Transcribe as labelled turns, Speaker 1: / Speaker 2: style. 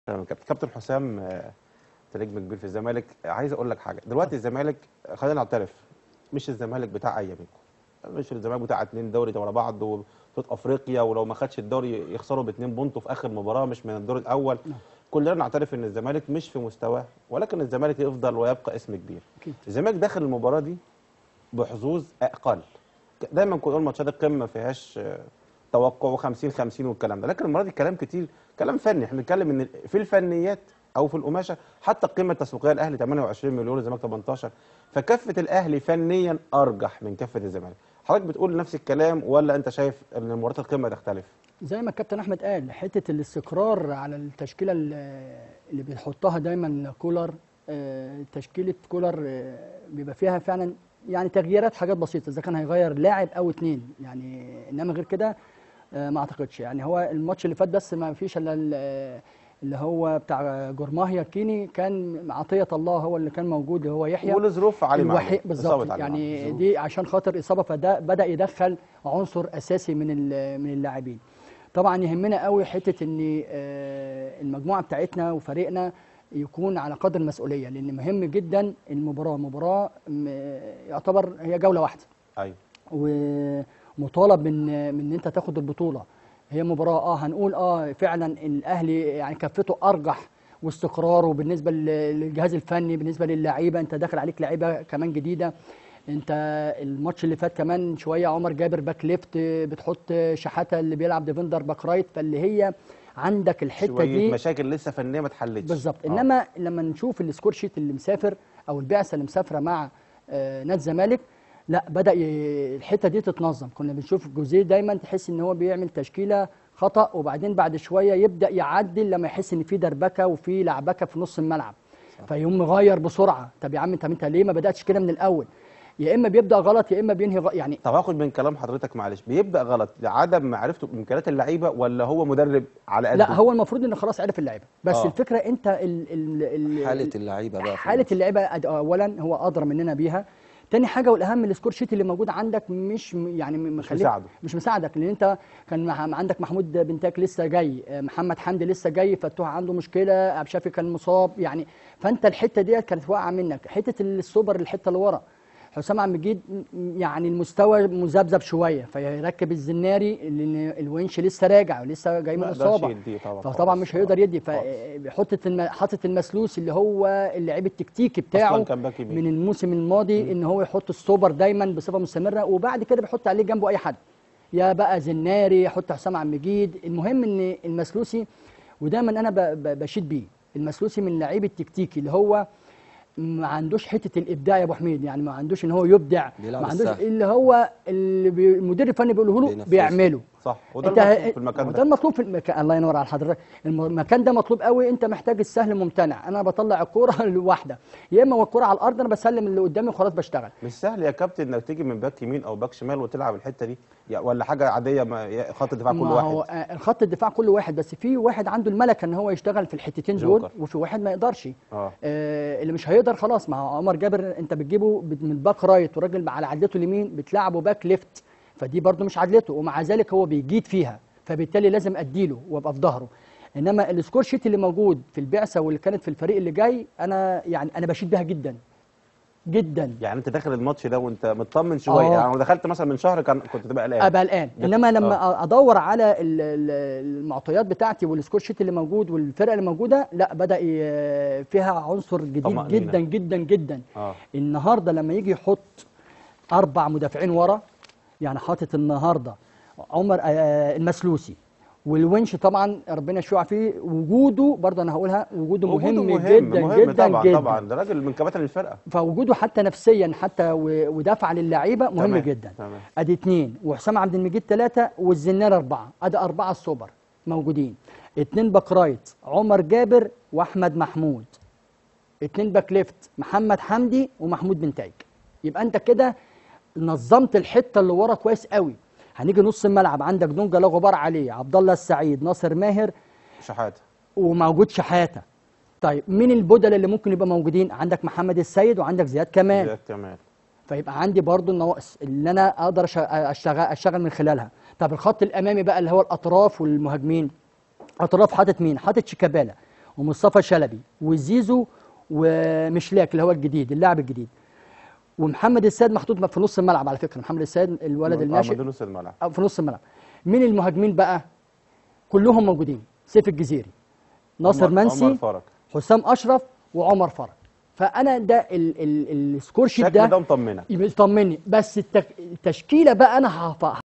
Speaker 1: تمام كابتن كابتن حسام آه، انت نجم كبير في الزمالك عايز اقول لك حاجه دلوقتي الزمالك خلينا نعترف مش الزمالك بتاع ايامكم مش الزمالك بتاع اتنين دوري ورا بعض وبطوله افريقيا ولو ما خدش الدوري يخسروا باتنين بونت في اخر مباراه مش من الدور الاول كلنا نعترف ان الزمالك مش في مستواه ولكن الزمالك يفضل ويبقى اسم كبير
Speaker 2: أكيد.
Speaker 1: الزمالك داخل المباراه دي بحظوظ اقل دايما كنا نقول ماتشات القمه ما فيهاش آه، توقع 50 50 والكلام ده لكن المره دي كلام كتير كلام فني احنا بنتكلم ان في الفنيات او في القماشه حتى القيمه التسويقيه الاهلي 28 مليون الزمالك 18 فكفه الاهلي فنيا ارجح من كفه الزمالك حضرتك بتقول نفس الكلام ولا انت شايف ان مباراه القمه تختلف
Speaker 2: زي ما الكابتن احمد قال حته الاستقرار على التشكيله ال- اللي بيحطها دايما كولر آه، تشكيله كولر آه، بيبقى فيها فعلا يعني تغييرات حاجات بسيطه اذا كان هيغير لاعب او اتنين يعني انما غير كده آه، ما اعتقدش يعني هو الماتش اللي فات بس ما فيش الا ال- اللي هو بتاع جورماهيا كيني كان عطيه الله هو اللي كان موجود اللي هو يحيى
Speaker 1: ولظروف علي معلول
Speaker 2: الوحيد بالظبط
Speaker 1: إصابة علي
Speaker 2: يعني
Speaker 1: معلول.
Speaker 2: دي عشان خاطر اصابه فده بدا يدخل عنصر اساسي من ال- من اللاعبين طبعا يهمنا قوي حته ان آه، المجموعه بتاعتنا وفريقنا يكون على قدر المسؤوليه لان مهم جدا المباراه مباراه م- يعتبر هي جوله واحده
Speaker 1: ايوه
Speaker 2: ومطالب من من ان انت تاخد البطوله هي مباراه اه هنقول اه فعلا الاهلي يعني كفته ارجح واستقراره بالنسبه لل- للجهاز الفني بالنسبه للعيبه انت داخل عليك لعيبه كمان جديده انت الماتش اللي فات كمان شويه عمر جابر باك ليفت بتحط شحاته اللي بيلعب ديفندر باك رايت فاللي هي عندك الحته
Speaker 1: شويه
Speaker 2: دي
Speaker 1: مشاكل لسه فنيه ما اتحلتش
Speaker 2: بالظبط
Speaker 1: آه.
Speaker 2: انما لما نشوف السكور شيت اللي مسافر او البعثه اللي مسافره مع آه، نادي الزمالك لا بدا ي... الحته دي تتنظم كنا بنشوف جوزيه دايما تحس ان هو بيعمل تشكيله خطا وبعدين بعد شويه يبدا يعدل لما يحس ان في دربكه وفي لعبكه في نص الملعب فيقوم مغير بسرعه طب يا عم طب انت ليه ما بداتش كده من الاول يا اما بيبدا غلط يا اما بينهي غ... يعني
Speaker 1: طب هاخد من كلام حضرتك معلش بيبدا غلط لعدم معرفته بامكانيات اللعيبه ولا هو مدرب على قده
Speaker 2: لا هو المفروض انه خلاص عرف اللعيبه بس
Speaker 1: آه.
Speaker 2: الفكره انت ال... ال... ال...
Speaker 3: حاله اللعيبه بقى في
Speaker 2: حاله
Speaker 3: الماتش.
Speaker 2: اللعيبه أد- اولا هو ادرى مننا بيها تاني حاجه والاهم السكور شيت اللي موجود عندك مش م- يعني م- مخليك
Speaker 1: مساعده.
Speaker 2: مش مساعدك لان انت كان مع- عندك محمود بنتاك لسه جاي آه، محمد حمدي لسه جاي فتوح عنده مشكله ابو شافي كان مصاب يعني فانت الحته ديت كانت واقعه منك حته السوبر الحته اللي ورا حسام عبد المجيد م- يعني المستوى مذبذب شويه فيركب الزناري لان الونش لسه راجع ولسه جاي من
Speaker 1: ما يقدرش
Speaker 2: اصابه
Speaker 1: يديه طبعا
Speaker 2: فطبعا
Speaker 1: خالص.
Speaker 2: مش هيقدر يدي
Speaker 1: خالص.
Speaker 2: فحطت الم... حاطط المسلوس اللي هو اللعيب التكتيكي بتاعه
Speaker 1: أصلاً كان باك يمين.
Speaker 2: من الموسم الماضي ان هو يحط السوبر دايما بصفه مستمره وبعد كده بيحط عليه جنبه اي حد يا بقى زناري يحط حسام عبد المجيد المهم ان المسلوسي ودايما انا ب... ب... بشيد بيه المسلوسي من اللعيب التكتيكي اللي هو ما عندوش حته الابداع يا ابو حميد يعني ما عندوش ان هو يبدع
Speaker 3: بيلعب
Speaker 2: ما عندوش
Speaker 3: السهل.
Speaker 2: اللي هو اللي بي... المدير الفني بيقوله له
Speaker 3: بينفذه.
Speaker 2: بيعمله
Speaker 1: صح وده
Speaker 2: انت
Speaker 1: المطلوب في المكان
Speaker 2: ده
Speaker 1: ده
Speaker 2: المطلوب في المكان الله ينور على حضرتك الم- المكان ده مطلوب قوي انت محتاج السهل ممتنع انا بطلع الكوره لوحده يا اما والكوره على الارض انا بسلم اللي قدامي وخلاص بشتغل
Speaker 1: مش سهل يا كابتن انك تيجي من باك يمين او باك شمال وتلعب الحته دي يا- ولا حاجه عاديه ما يا- خط الدفاع كل
Speaker 2: ما هو
Speaker 1: واحد
Speaker 2: آه، الخط الدفاع كل واحد بس في واحد عنده الملكه ان هو يشتغل في الحتتين دول
Speaker 1: جوكر.
Speaker 2: وفي واحد ما يقدرش
Speaker 1: اه
Speaker 2: آه اللي مش هيقدر خلاص ما هو عمر جابر انت بتجيبه بت- من باك رايت وراجل على عدلته اليمين بتلعبه باك ليفت فدي برده مش عدلته ومع ذلك هو بيجيد فيها فبالتالي لازم اديله وابقى في ظهره انما السكور شيت اللي موجود في البعثه واللي كانت في الفريق اللي جاي انا يعني انا بشيد بها جدا جدا
Speaker 1: يعني انت داخل الماتش ده وانت مطمن شويه
Speaker 2: آه.
Speaker 1: يعني لو دخلت مثلا من شهر كان كنت تبقى قلقان
Speaker 2: ابقى قلقان
Speaker 1: بت-
Speaker 2: انما لما ادور على ال- ال- المعطيات بتاعتي والسكور شيت اللي موجود والفرقه اللي موجوده لا بدا ي- فيها عنصر جديد
Speaker 1: طمأنينة.
Speaker 2: جدا جدا جدا
Speaker 1: اه
Speaker 2: النهارده لما يجي يحط اربع مدافعين ورا يعني حاطط النهارده عمر آه، المسلوسي والونش طبعا ربنا يشفع فيه وجوده برضه انا هقولها وجوده مهم,
Speaker 1: وجوده
Speaker 2: جدا
Speaker 1: مهم
Speaker 2: جدا
Speaker 1: طبعا
Speaker 2: جدا
Speaker 1: طبعا ده راجل من كباتن الفرقه
Speaker 2: فوجوده حتى نفسيا حتى و- ودفع للعيبه مهم
Speaker 1: تمام،
Speaker 2: جدا
Speaker 1: تمام.
Speaker 2: ادي اثنين وحسام عبد المجيد ثلاثه والزنار اربعه ادي اربعه السوبر موجودين اثنين باك رايت عمر جابر واحمد محمود اثنين باك ليفت محمد حمدي ومحمود بن تايج يبقى انت كده نظمت الحته اللي ورا كويس قوي هنيجي نص الملعب عندك دونجا لا غبار عليه عبد الله السعيد ناصر ماهر
Speaker 1: شحاته
Speaker 2: وموجود شحاته طيب مين البدل اللي ممكن يبقى موجودين عندك محمد السيد وعندك زياد كمال
Speaker 1: زياد كمال
Speaker 2: فيبقى عندي برضو النواقص اللي انا اقدر أش- اشتغل اشتغل من خلالها طب الخط الامامي بقى اللي هو الاطراف والمهاجمين اطراف حاطط مين حاطط شيكابالا ومصطفى شلبي وزيزو ومشلاك اللي هو الجديد اللاعب الجديد ومحمد السيد محطوط في نص الملعب على فكره محمد السيد الولد
Speaker 1: آه،
Speaker 2: الناشئ
Speaker 1: مدير نص الملعب
Speaker 2: أو في نص الملعب مين المهاجمين بقى كلهم موجودين سيف الجزيري ناصر
Speaker 1: عمر-
Speaker 2: منسي
Speaker 1: عمر فرج
Speaker 2: حسام اشرف وعمر فرج فانا ده ال ال السكور شيت
Speaker 1: الشكل ده
Speaker 2: ده
Speaker 1: مطمنك
Speaker 2: يطمني بس التك... التشكيله بقى انا هف-